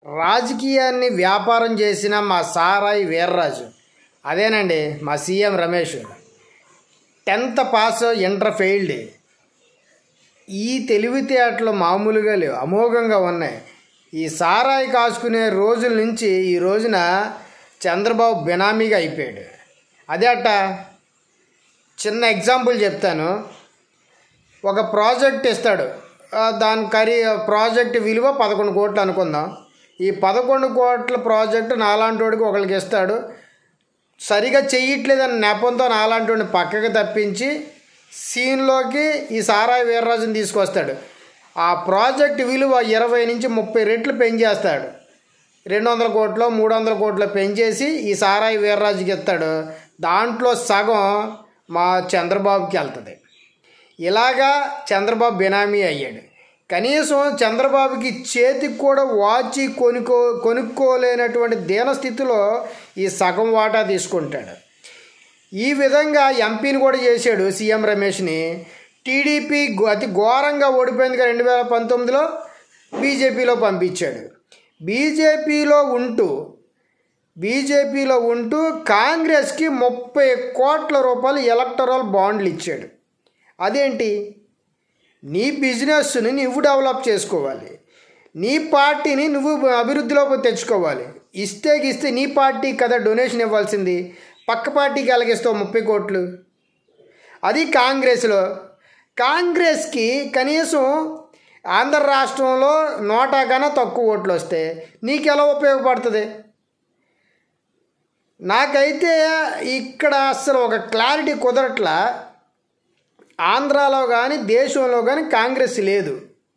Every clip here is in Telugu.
రాజకీయాన్ని వ్యాపారం చేసిన మా సారాయి వీర్రాజు అదేనండి మా CM Ramesh tenth pass inter failed ఈ తెలివితేటలు మామూలుగా లేవు అమోఘంగా ఉన్నాయి ఈ సారాయి కాసుకునే రోజుల నుంచి ఈ రోజున చంద్రబాబు బినామీగా అయిపోయాడు అదే అట్ట చిన్న ఎగ్జాంపుల్ చెప్తాను ఒక ప్రాజెక్ట్ ఇస్తాడు ఆ, దాని ఖరీ ప్రాజెక్ట్ విలువ పదకొండు కోట్లు అనుకుందాం ఈ పదకొండు కోట్ల ప్రాజెక్టు నాలాంటి వాడికి ఒకరికి ఇస్తాడు సరిగా చెయ్యట్లేదని నెపంతో నాలాంటి వాడిని పక్కకి తప్పించి సీన్లోకి ఈ సారాయి వీర్రాజుని తీసుకొస్తాడు ఆ ప్రాజెక్ట్ విలువ ఇరవై నుంచి ముప్పై రెట్లు పెంచేస్తాడు రెండు వందల కోట్లు మూడు వందల కోట్లు పెంచేసి ఈ సారాయి వీర్రాజుకి ఇస్తాడు దాంట్లో సగం మా చంద్రబాబుకి వెళ్తుంది ఇలాగా చంద్రబాబు బినామీ అయ్యాడు కనీసం చంద్రబాబుకి చేతికి కూడా వాచి కొనుక్కో కొనుక్కోలేనటువంటి దీనస్థితిలో ఈ సగం వాటా తీసుకుంటాడు ఈ విధంగా ఎంపీని కూడా చేశాడు సీఎం రమేష్ని టీడీపీ ఘో- అతి ఘోరంగా ఓడిపోయింది రెండు వేల పంతొమ్మిదిలో బీజేపీలో పంపించాడు బీజేపీలో ఉంటూ బీజేపీలో ఉంటూ కాంగ్రెస్కి ముప్పై కోట్ల రూపాయలు ఎలక్టరల్ బాండ్లు ఇచ్చాడు అదేంటి నీ బిజినెస్ని నువ్వు డెవలప్ చేసుకోవాలి నీ పార్టీని నువ్వు అభివృద్ధిలోకి తెచ్చుకోవాలి ఇస్తే ఇస్తే నీ పార్టీ కదా డొనేషన్ ఇవ్వాల్సింది పక్క పార్టీకి ఎలాగిస్తావు ముప్పై కోట్లు అది కాంగ్రెస్లో కాంగ్రెస్కి కనీసం ఆంధ్ర రాష్ట్రంలో నోటా కన్నా తక్కువ ఓట్లు వస్తే నీకు ఎలా ఉపయోగపడుతుంది నాకైతే ఇక్కడ అసలు ఒక క్లారిటీ కుదరట్లా ఆంధ్రాలో కానీ దేశంలో కానీ కాంగ్రెస్ లేదు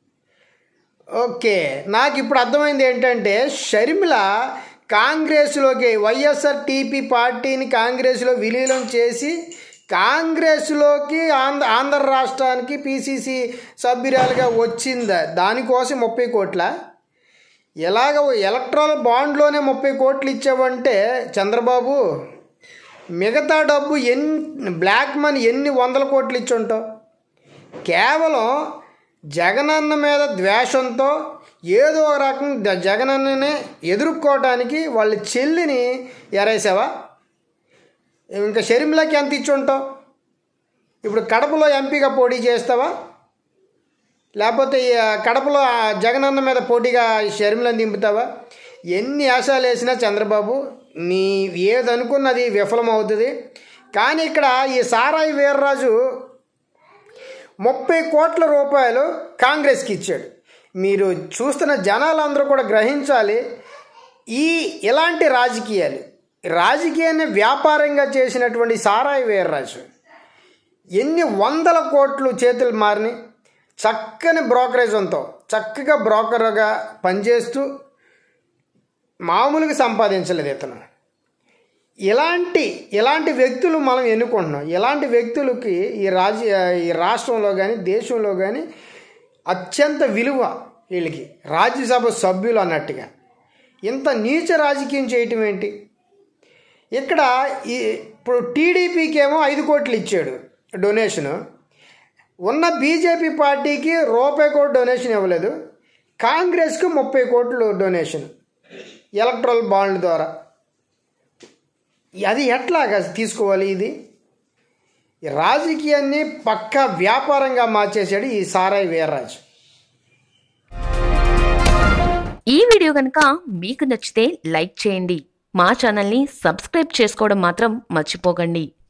ఓకే నాకు ఇప్పుడు అర్థమైంది ఏంటంటే షర్మిల కాంగ్రెస్లోకి వైఎస్ఆర్ టీపీ పార్టీని కాంగ్రెస్లో విలీనం చేసి కాంగ్రెస్లోకి ఆంధ్ర ఆంధ్ర రాష్ట్రానికి పిసిసి సభ్యురాలుగా వచ్చిందా దానికోసం ముప్పై కోట్ల ఎలాగ ఎలక్ట్రల్ బాండ్లోనే ముప్పై కోట్లు ఇచ్చావంటే చంద్రబాబు మిగతా డబ్బు ఎన్ని బ్లాక్ మనీ ఎన్ని వందల కోట్లు ఇచ్చి ఉంటావు కేవలం జగనన్న మీద ద్వేషంతో ఏదో ఒక రకం ద- జగనన్ననే ఎదుర్కోవడానికి వాళ్ళ చెల్లిని ఎరేసావా ఇంకా షర్మిలకి ఎంత ఇచ్చి ఉంటావు ఇప్పుడు కడపలో ఎంపీగా పోటీ చేస్తావా లేకపోతే ఈ కడపలో ఆ జగనన్న మీద పోటీగా షర్మిలను దింపుతావా ఎన్ని ఆశాలు వేసినా చంద్రబాబు నీ ఏదనుకున్నది విఫలమవుతుంది కానీ ఇక్కడ ఈ సారాయి వీర్రాజు ముప్పై కోట్ల రూపాయలు కాంగ్రెస్కి ఇచ్చాడు మీరు చూస్తున్న జనాలందరూ కూడా గ్రహించాలి ఈ ఇలాంటి రాజకీయాలు రాజకీయాన్ని వ్యాపారంగా చేసినటువంటి సారాయి వీర్రాజు ఎన్ని వందల కోట్లు చేతులు మారినాయి చక్కని బ్రోకరేజంతో చక్కగా బ్రోకర్గా పనిచేస్తూ మామూలుగా సంపాదించలేదు ఇతను ఇలాంటి ఇలాంటి వ్యక్తులు మనం ఎన్నుకుంటున్నాం ఇలాంటి వ్యక్తులకి ఈ రాజ ఈ రాష్ట్రంలో కానీ దేశంలో కానీ అత్యంత విలువ వీళ్ళకి రాజ్యసభ సభ్యులు అన్నట్టుగా ఇంత నీచ రాజకీయం చేయటం ఏంటి ఇక్కడ ఈ ఇప్పుడు టీడీపీకి ఏమో ఐదు కోట్లు ఇచ్చాడు డొనేషను ఉన్న బీజేపీ పార్టీకి రూపాయి కోటి డొనేషన్ ఇవ్వలేదు కాంగ్రెస్కి ముప్పై కోట్లు డొనేషన్ ఎలక్ట్రల్ బాండ్ ద్వారా అది ఎట్లాగా తీసుకోవాలి ఇది ఈ రాజకీయాన్ని పక్కా వ్యాపారంగా మార్చేశాడు ఈ సారాయి వీర్రాజు ఈ వీడియో కనుక మీకు నచ్చితే లైక్ చేయండి మా ఛానల్ని సబ్స్క్రైబ్ చేసుకోవడం మాత్రం మర్చిపోకండి